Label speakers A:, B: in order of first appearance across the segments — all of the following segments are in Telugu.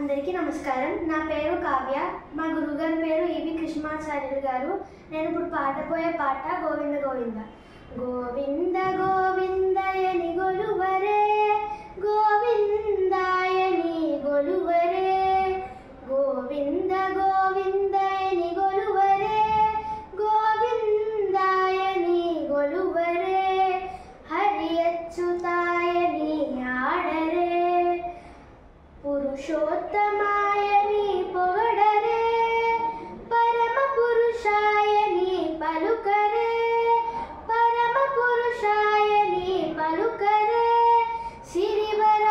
A: అందరికీ నమస్కారం నా పేరు కావ్య మా గురుగారి పేరు ఈవి కృష్ణమాచార్యులు గారు నేను ఇప్పుడు పాట పోయే పాట గోవింద గోవింద గోవింద గోవిందయని గొలువరే గోవిందాయని గొలువరే గోవింద గోవిందయని గొలువరే గోవిందాయని గొలువరే హరి అచ్యుతాయని ఆడరే పురుషోత్తమాయని పొగడరే పరమ పురుషాయని పలుకరే పరమ పురుషాయని పలుకరే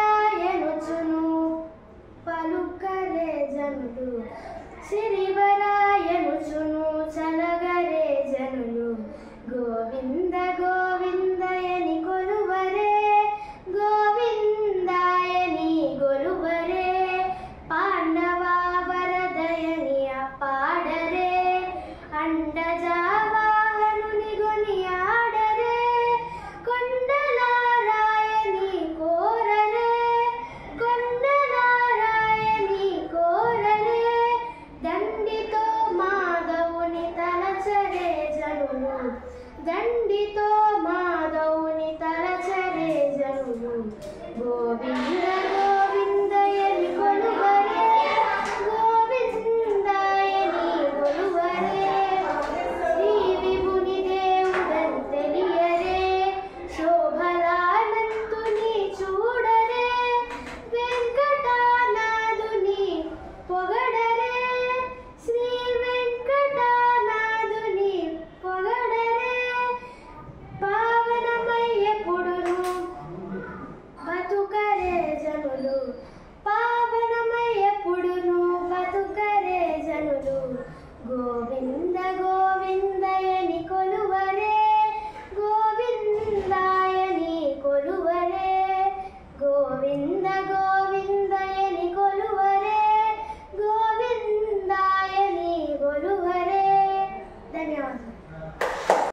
A: సిరివరాయనుచును పలుకరే జనులు సిరివరా